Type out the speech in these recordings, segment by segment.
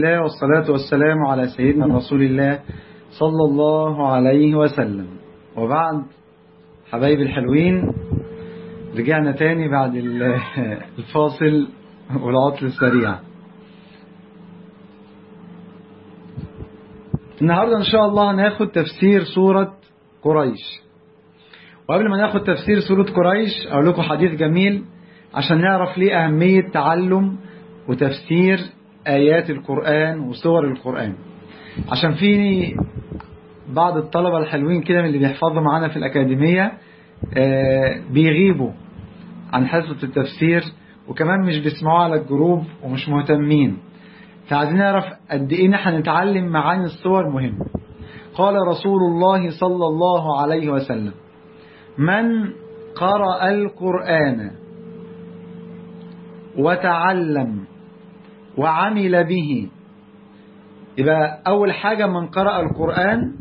الله والصلاة والسلام على سيدنا رسول الله صلى الله عليه وسلم وبعد حبايبي الحلوين رجعنا تاني بعد الفاصل والعطل السريع النهاردة إن شاء الله هناخد تفسير سورة قريش وقبل ما ناخد تفسير سورة قريش أقول لكم حديث جميل عشان نعرف ليه أهمية تعلم وتفسير آيات القرآن وسور القرآن عشان في بعض الطلبة الحلوين كده من اللي بيحفظوا معانا في الأكاديمية بيغيبوا عن حصة التفسير وكمان مش بيسمعوها على الجروب ومش مهتمين فعايزين نعرف قد ايه نحن نتعلم معاني الصور مهمة قال رسول الله صلى الله عليه وسلم من قرأ القرآن وتعلم وعمل به يبقى أول حاجة من قرأ القرآن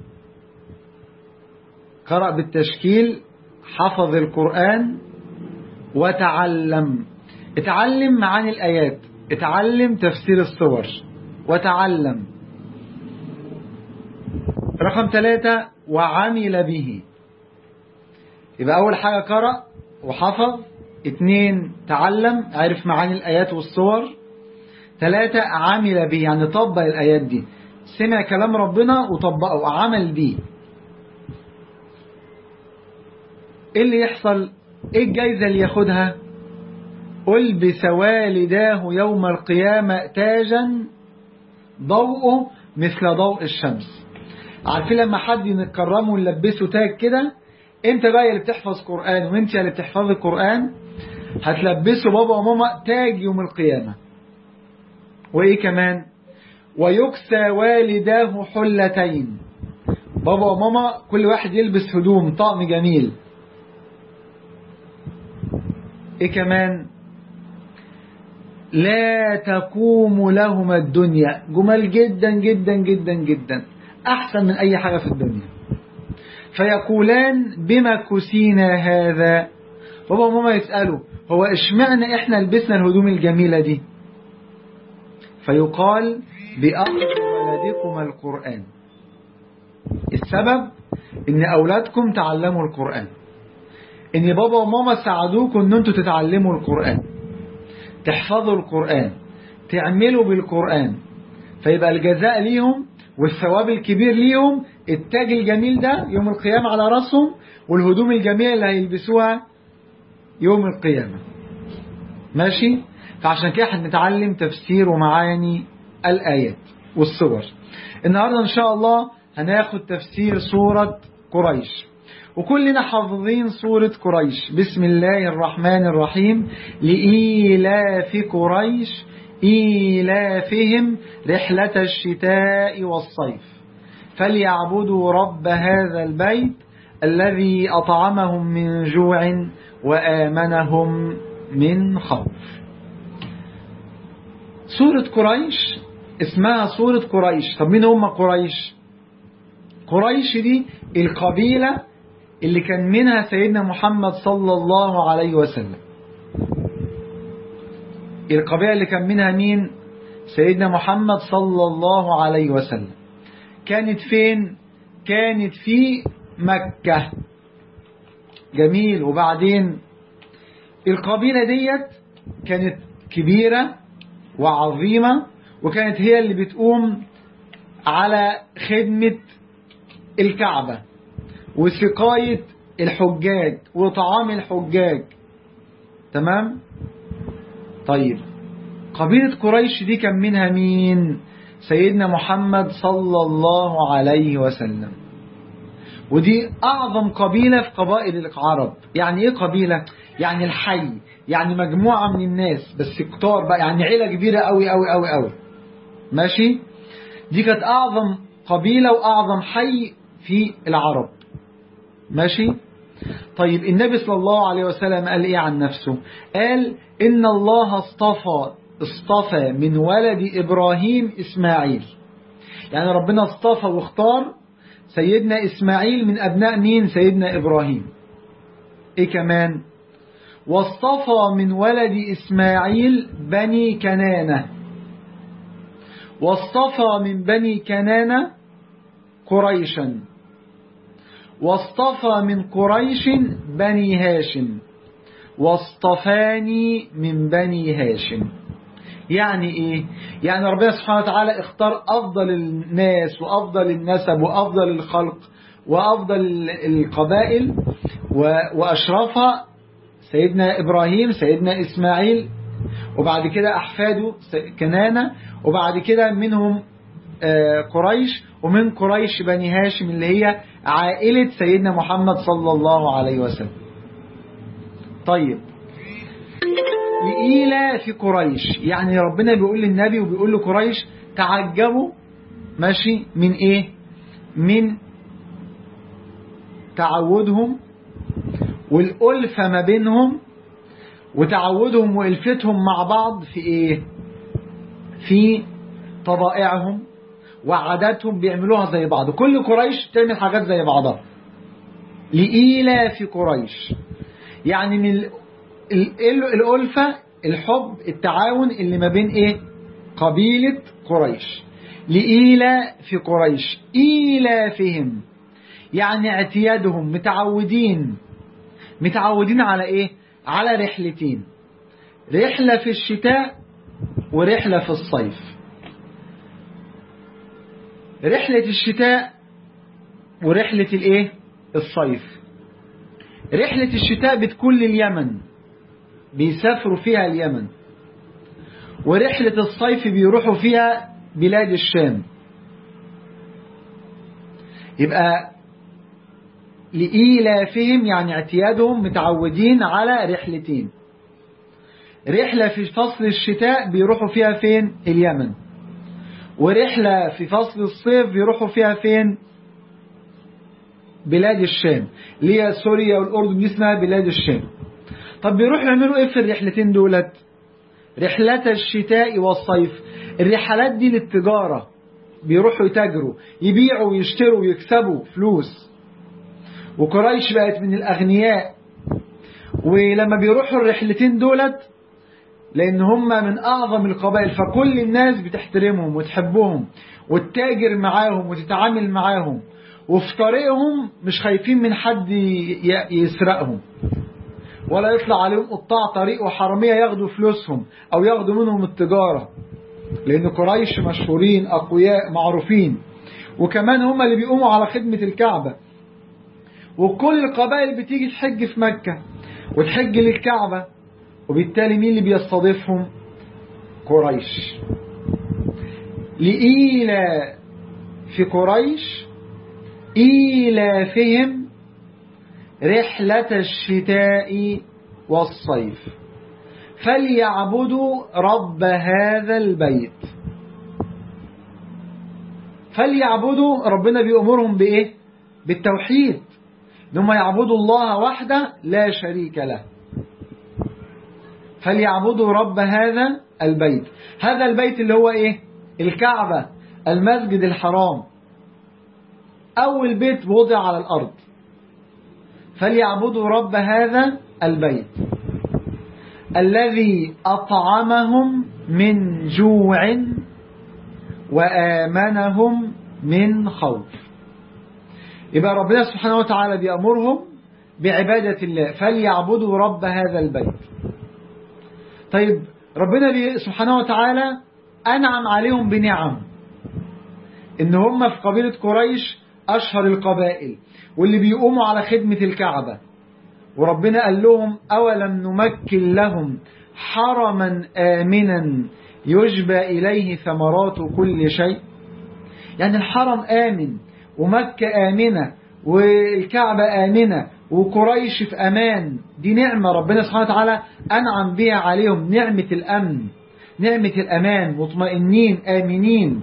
قرأ بالتشكيل حفظ القرآن وتعلم اتعلم معاني الآيات اتعلم تفسير الصور وتعلم رقم ثلاثة وعمل به يبقى أول حاجة قرأ وحفظ اتنين تعلم عرف معاني الآيات والصور ثلاثة عمل به يعني طبق الآيات دي سمع كلام ربنا وطبقه وعمل بيه ايه اللي يحصل ايه الجايزة اللي ياخدها ألبس والداه يوم القيامة تاجا ضوءه مثل ضوء الشمس عارفين لما حد يكرمه ونلبسه تاج كده انت بقى اللي بتحفظ قرآن وانت اللي بتحفظ القرآن هتلبسه بابا وماما تاج يوم القيامة وايه كمان ويكسى والداه حلتين بابا وماما كل واحد يلبس هدوم طقم جميل ايه كمان لا تقوم لهما الدنيا جمال جدا جدا جدا جدا احسن من اي حاجة في الدنيا فيقولان بما كسينا هذا بابا وماما يسألوا هو اشمعنى احنا لبسنا الهدوم الجميلة دي فيقال بأخذ ولدكم القرآن السبب ان اولادكم تعلموا القرآن ان بابا وماما ساعدوكم ان انتوا تتعلموا القرآن تحفظوا القرآن تعملوا بالقرآن فيبقى الجزاء ليهم والثواب الكبير ليهم التاج الجميل ده يوم القيامة على رأسهم والهدوم الجميلة اللي هيلبسوها يوم القيامة ماشي فعشان كده هنتعلم تفسير ومعاني الآيات والصور النهاردة إن شاء الله هناخد تفسير سورة قريش وكلنا حافظين سورة قريش بسم الله الرحمن الرحيم لإيلاف قريش إيلافهم رحلة الشتاء والصيف فليعبدوا رب هذا البيت الذي أطعمهم من جوع وآمنهم من خوف سورة قريش اسمها سورة قريش طب مين هم قريش قريش دي القبيلة اللي كان منها سيدنا محمد صلى الله عليه وسلم القبيلة اللي كان منها مين سيدنا محمد صلى الله عليه وسلم كانت فين كانت في مكة جميل وبعدين القبيلة ديت كانت كبيرة وعظيمة وكانت هي اللي بتقوم على خدمة الكعبة وسقاية الحجاج وطعام الحجاج تمام طيب قبيلة قريش دي كان منها مين سيدنا محمد صلى الله عليه وسلم ودي أعظم قبيلة في قبائل العرب يعني إيه قبيلة يعني الحي يعني مجموعة من الناس بس كتار بقى يعني عيلة كبيرة قوي قوي قوي قوي ماشي دي كانت أعظم قبيلة وأعظم حي في العرب ماشي طيب النبي صلى الله عليه وسلم قال ايه عن نفسه قال ان الله اصطفى اصطفى من ولد ابراهيم اسماعيل يعني ربنا اصطفى واختار سيدنا اسماعيل من ابناء مين سيدنا ابراهيم ايه كمان واصطفى من ولد اسماعيل بني كنانة واصطفى من بني كنانة قريشا واصطفى من قريش بني هاشم واصطفاني من بني هاشم يعني ايه يعني ربنا سبحانه وتعالى اختار افضل الناس وافضل النسب وافضل الخلق وافضل القبائل واشرفها سيدنا ابراهيم سيدنا اسماعيل وبعد كده احفاده كنانة وبعد كده منهم قريش ومن قريش بني هاشم اللي هي عائلة سيدنا محمد صلى الله عليه وسلم طيب لإيلة في قريش يعني ربنا بيقول للنبي وبيقول لقريش تعجبوا ماشي من ايه من تعودهم والألفة ما بينهم وتعودهم وألفتهم مع بعض في ايه في طبائعهم وعاداتهم بيعملوها زي بعض كل قريش تعمل حاجات زي بعضها لإيلة في قريش يعني من الألفة الحب التعاون اللي ما بين ايه قبيلة قريش لإيلة في قريش إيلافهم يعني اعتيادهم متعودين متعودين على ايه على رحلتين رحلة في الشتاء ورحلة في الصيف رحلة الشتاء ورحلة الايه الصيف رحلة الشتاء بتكون لليمن بيسافروا فيها اليمن ورحلة الصيف بيروحوا فيها بلاد الشام يبقى لإيلافهم يعني اعتيادهم متعودين على رحلتين رحلة في فصل الشتاء بيروحوا فيها فين اليمن ورحلة في فصل الصيف بيروحوا فيها فين بلاد الشام اللي هي سوريا والأردن دي اسمها بلاد الشام طب بيروحوا يعملوا ايه في الرحلتين دولت رحلة الشتاء والصيف الرحلات دي للتجارة بيروحوا يتاجروا يبيعوا ويشتروا ويكسبوا فلوس وقريش بقت من الأغنياء ولما بيروحوا الرحلتين دولت لأن هم من أعظم القبائل فكل الناس بتحترمهم وتحبهم وتتاجر معاهم وتتعامل معاهم وفي طريقهم مش خايفين من حد يسرقهم ولا يطلع عليهم قطاع طريق وحرامية ياخدوا فلوسهم أو ياخدوا منهم التجارة لأن قريش مشهورين أقوياء معروفين وكمان هم اللي بيقوموا على خدمة الكعبة وكل القبائل بتيجي تحج في مكة وتحج للكعبة وبالتالي مين اللي بيستضيفهم قريش لإيلا في قريش إيلافهم رحلة الشتاء والصيف فليعبدوا رب هذا البيت فليعبدوا ربنا بيأمرهم بإيه بالتوحيد انهم يعبدوا الله وحده لا شريك له فليعبدوا رب هذا البيت هذا البيت اللي هو ايه الكعبة المسجد الحرام اول بيت وضع على الارض فليعبدوا رب هذا البيت الذي اطعمهم من جوع وامنهم من خوف يبقى ربنا سبحانه وتعالى بيأمرهم بعبادة الله فليعبدوا رب هذا البيت طيب ربنا سبحانه وتعالى أنعم عليهم بنعم إن هم في قبيلة قريش أشهر القبائل واللي بيقوموا على خدمة الكعبة وربنا قال لهم أولم نمكن لهم حرما آمنا يجبى إليه ثمرات كل شيء يعني الحرم آمن ومكة آمنة والكعبة آمنة وقريش في أمان دي نعمة ربنا سبحانه وتعالى أنعم بها عليهم نعمة الأمن نعمة الأمان مطمئنين آمنين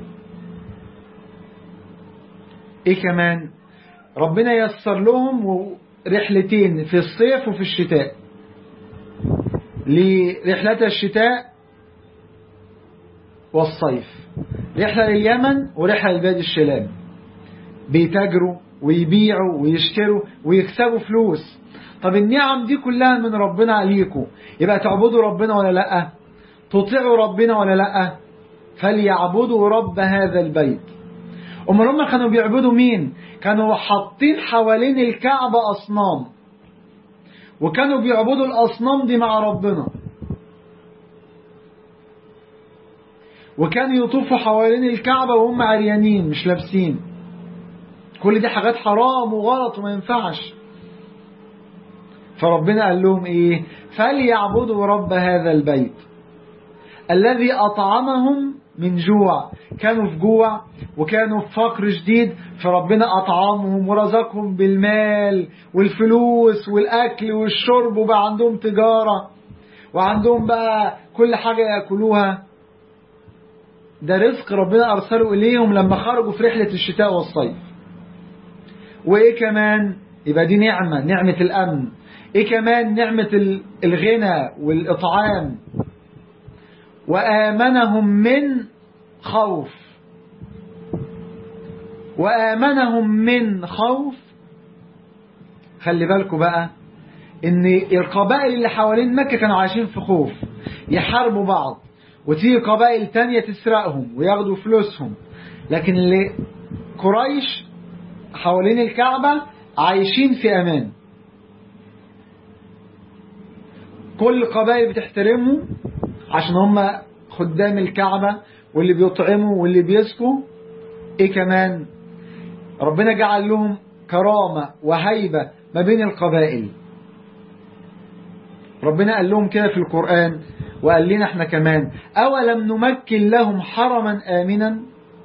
إيه كمان ربنا يسر لهم رحلتين في الصيف وفي الشتاء لرحلة الشتاء والصيف رحلة لليمن ورحلة لبلاد الشلام بيتاجروا ويبيعوا ويشتروا ويكسبوا فلوس طب النعم دي كلها من ربنا عليكم يبقى تعبدوا ربنا ولا لا تطيعوا ربنا ولا لا فليعبدوا رب هذا البيت أمال هم كانوا بيعبدوا مين كانوا حاطين حوالين الكعبة أصنام وكانوا بيعبدوا الأصنام دي مع ربنا وكانوا يطوفوا حوالين الكعبة وهم عريانين مش لابسين كل دي حاجات حرام وغلط وما ينفعش فربنا قال لهم ايه فليعبدوا رب هذا البيت الذي أطعمهم من جوع كانوا في جوع وكانوا في فقر شديد فربنا أطعمهم ورزقهم بالمال والفلوس والأكل والشرب وبقى عندهم تجارة وعندهم بقى كل حاجة يأكلوها ده رزق ربنا أرسله إليهم لما خرجوا في رحلة الشتاء والصيف وإيه كمان يبقى دي نعمة نعمة الأمن إيه كمان نعمة الغنى والإطعام وآمنهم من خوف وآمنهم من خوف خلي بالكم بقى ان القبائل اللي حوالين مكة كانوا عايشين في خوف يحاربوا بعض وتيجي قبائل تانية تسرقهم وياخدوا فلوسهم لكن اللي قريش حوالين الكعبة عايشين في امان كل القبائل بتحترمه عشان هم خدام الكعبة واللي بيطعموا واللي بيسكوا ايه كمان ربنا جعل لهم كرامة وهيبة ما بين القبائل ربنا قال لهم كده في القرآن وقال لنا احنا كمان أولم نمكن لهم حرما آمنا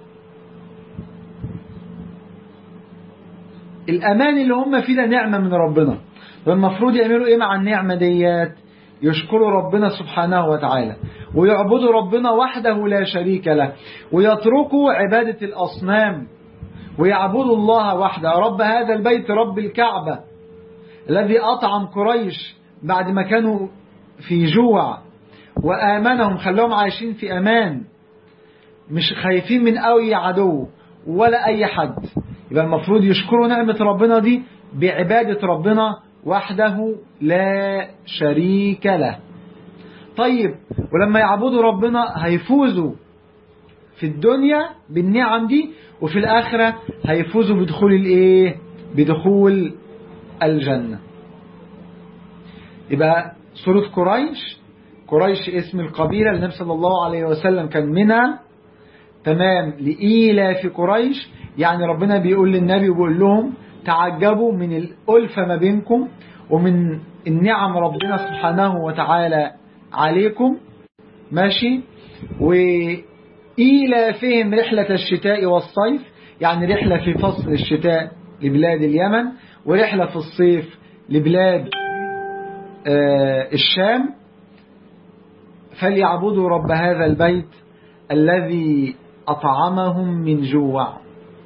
الأمان اللي هم فيه ده نعمة من ربنا والمفروض يعملوا ايه مع النعمة ديات يشكروا ربنا سبحانه وتعالى ويعبدوا ربنا وحده لا شريك له ويتركوا عبادة الأصنام ويعبدوا الله وحده رب هذا البيت رب الكعبة الذي أطعم قريش بعد ما كانوا في جوع وآمنهم خلاهم عايشين في أمان مش خايفين من أي عدو ولا أي حد يبقى المفروض يشكروا نعمة ربنا دي بعبادة ربنا وحده لا شريك له طيب ولما يعبدوا ربنا هيفوزوا في الدنيا بالنعم دي وفي الآخرة هيفوزوا بدخول الايه بدخول الجنة يبقى سورة قريش قريش اسم القبيلة النبي صلى الله عليه وسلم كان منها تمام لإيلاف قريش يعني ربنا بيقول للنبي وبيقول لهم تعجبوا من الألفة ما بينكم ومن النعم ربنا سبحانه وتعالى عليكم ماشي وإيلافهم رحلة الشتاء والصيف يعني رحلة في فصل الشتاء لبلاد اليمن ورحلة في الصيف لبلاد آه الشام فليعبدوا رب هذا البيت الذي أطعمهم من جوع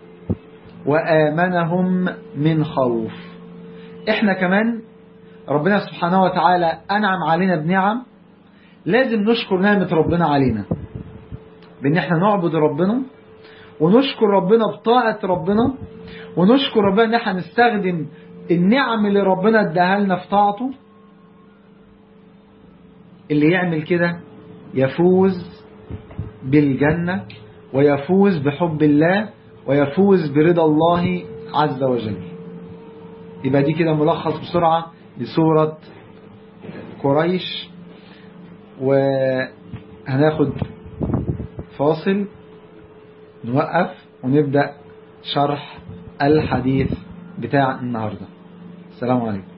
وآمنهم من خوف احنا كمان ربنا سبحانه وتعالى أنعم علينا بنعم لازم نشكر نعمة ربنا علينا بأن احنا نعبد ربنا ونشكر ربنا بطاعة ربنا ونشكر ربنا ان احنا نستخدم النعم اللي ربنا اداها لنا في طاعته اللي يعمل كده يفوز بالجنة ويفوز بحب الله ويفوز برضا الله عز وجل يبقى دي كده ملخص بسرعة لسورة قريش وهناخد فاصل نوقف ونبدأ شرح الحديث بتاع النهاردة السلام عليكم